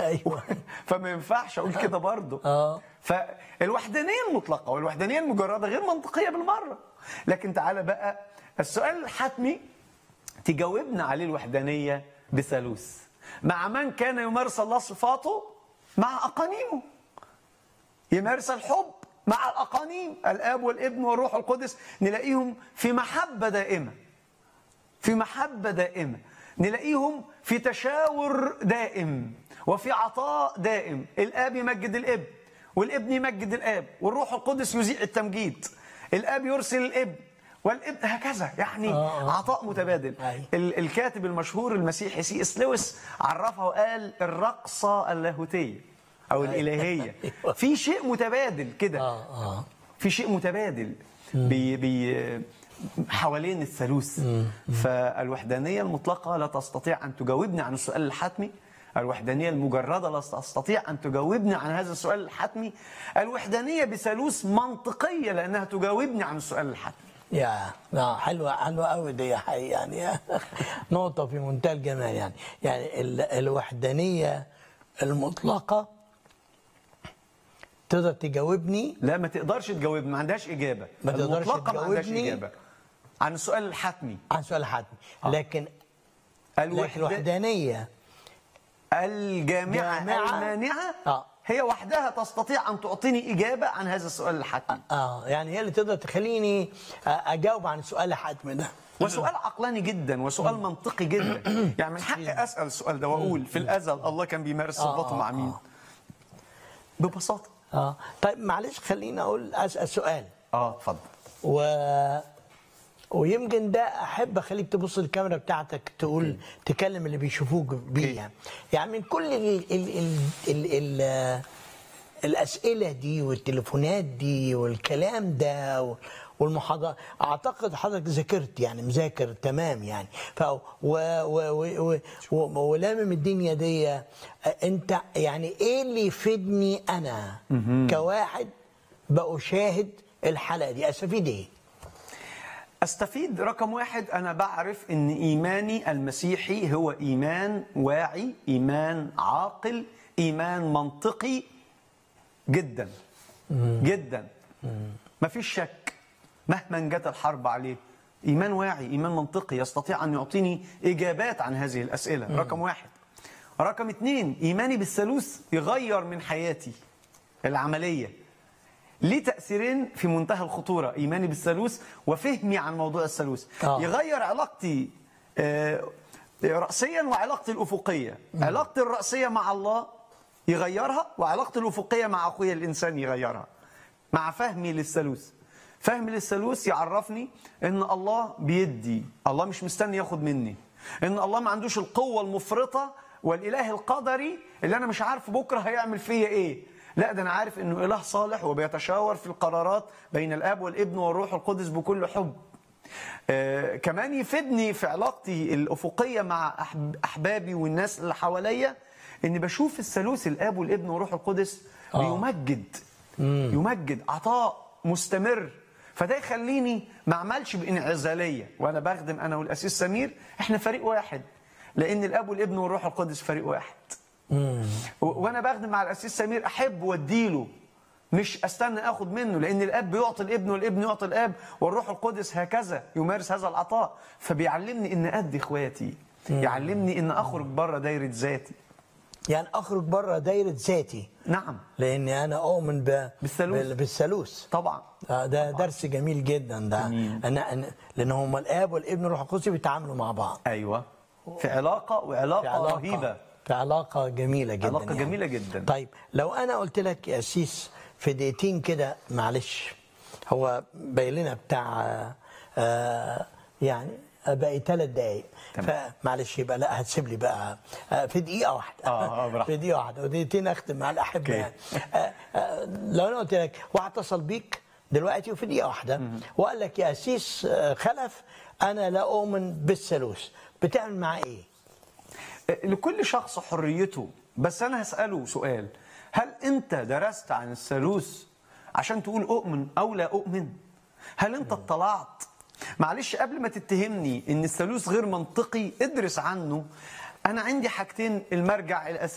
ايوه فما ينفعش اقول كده برضه اه فالوحدانيه المطلقه والوحدانيه المجرده غير منطقيه بالمره لكن تعالى بقى السؤال الحتمي تجاوبنا عليه الوحدانيه بثالوث مع من كان يمارس الله صفاته مع اقانيمه يمارس الحب مع الاقانيم الاب والابن والروح القدس نلاقيهم في محبه دائمه في محبه دائمه نلاقيهم في تشاور دائم وفي عطاء دائم الاب يمجد الابن والابن يمجد الاب والروح القدس يذيع التمجيد الاب يرسل الابن والابن هكذا يعني آه، آه. عطاء متبادل أيوة. ال- الكاتب المشهور المسيحي سي اس لويس عرفها وقال الرقصه اللاهوتيه او الالهيه أيوة. في شيء متبادل كده اه اه في شيء متبادل بي بي حوالين الثالوث فالوحدانيه المطلقه لا تستطيع ان تجاوبني عن السؤال الحتمي الوحدانيه المجرده لا تستطيع ان تجاوبني عن هذا السؤال الحتمي الوحدانيه بثالوث منطقيه لانها تجاوبني عن السؤال الحتمي يا لا حلوه حلوه قوي دي حقيقة يعني نقطه في منتهى الجمال يعني يعني ال- الوحدانيه المطلقه تقدر تجاوبني لا ما تقدرش تجاوبني ما عندهاش اجابه ما تقدرش المطلقه ما عندهاش تجاوبني. اجابه عن السؤال الحتمي عن سؤال حتمي لكن لكن الوحده الوحدانيه الجامعه جامعة. المانعه آه. هي وحدها تستطيع ان تعطيني اجابه عن هذا السؤال الحتمي اه يعني هي اللي تقدر تخليني اجاوب عن السؤال الحتمي ده وسؤال عقلاني جدا وسؤال منطقي جدا يعني من حقي اسال السؤال ده واقول في الازل الله كان بيمارس صفاته آه، مع آه، مين آه. ببساطه اه طيب معلش خليني اقول اسال سؤال اه اتفضل و ويمكن ده احب اخليك تبص الكاميرا بتاعتك تقول تكلم اللي بيشوفوك بيه يعني يعني من كل ال ال ال ال ال الاسئله دي والتليفونات دي والكلام ده و- والمحاضرة اعتقد حضرتك ذاكرت يعني مذاكر تمام يعني ف و و و و و ولامم الدنيا دي انت يعني ايه اللي يفيدني انا كواحد بأشاهد الحلقه دي استفيد ايه؟ استفيد رقم واحد انا بعرف ان ايماني المسيحي هو ايمان واعي ايمان عاقل ايمان منطقي جدا جدا مفيش شك مهما جت الحرب عليه ايمان واعي ايمان منطقي يستطيع ان يعطيني اجابات عن هذه الاسئله رقم واحد رقم اتنين ايماني بالثالوث يغير من حياتي العمليه ليه تأثيرين في منتهى الخطورة إيماني بالثالوث وفهمي عن موضوع الثالوث آه. يغير علاقتي آه، رأسيا وعلاقتي الأفقية علاقتي الرأسية مع الله يغيرها وعلاقتي الأفقية مع أخويا الإنسان يغيرها مع فهمي للثالوث فهمي للثالوث يعرفني ان الله بيدي الله مش مستني ياخد مني ان الله ما عندوش القوة المفرطة والاله القدري اللي انا مش عارف بكرة هيعمل فيا ايه لا ده انا عارف انه اله صالح وبيتشاور في القرارات بين الاب والابن والروح القدس بكل حب آه كمان يفيدني في علاقتي الافقيه مع أحب احبابي والناس اللي حواليا اني بشوف الثالوث الاب والابن والروح القدس آه. بيمجد يمجد عطاء مستمر فده يخليني ما اعملش بانعزاليه وانا بخدم انا والاسيس سمير احنا فريق واحد لان الاب والابن والروح القدس فريق واحد و- وانا بخدم مع الاسيس سمير احب واديله مش استنى اخد منه لان الاب بيعطي الابن والابن يعطي الاب والروح القدس هكذا يمارس هذا العطاء فبيعلمني ان ادي اخواتي يعلمني ان اخرج بره دايره ذاتي يعني اخرج بره دايره ذاتي نعم لاني انا اؤمن ب... بالثالوث. بال- بالثالوث طبعا آه، ده درس جميل جدا ده انا أنا لان هم الاب والابن والروح القدس بيتعاملوا مع بعض ايوه في علاقه وعلاقه في علاقه رهيبه في علاقه جميله جدا علاقة يعني. جميلة جدا. طيب لو انا قلت لك يا سيس في دقيقتين كده معلش هو باين لنا بتاع آه، آه، يعني باقي ثلاث دقايق تمام. فمعلش يبقى لا هتسيب لي بقى آه، في دقيقه واحده آه، آه، براحتك. في دقيقه واحده ودقيقتين اختم مع الاحبه أوكي. يعني آه، آه، لو انا قلت لك واحد اتصل بيك دلوقتي وفي دقيقه واحده وقال لك يا سيس آه، خلف انا لا اؤمن بالثالوث بتعمل معاه ايه؟ لكل شخص حريته بس انا هساله سؤال هل انت درست عن الثالوث عشان تقول اؤمن او لا اؤمن هل انت اطلعت معلش قبل ما تتهمني ان الثالوث غير منطقي ادرس عنه انا عندي حاجتين المرجع الاساسي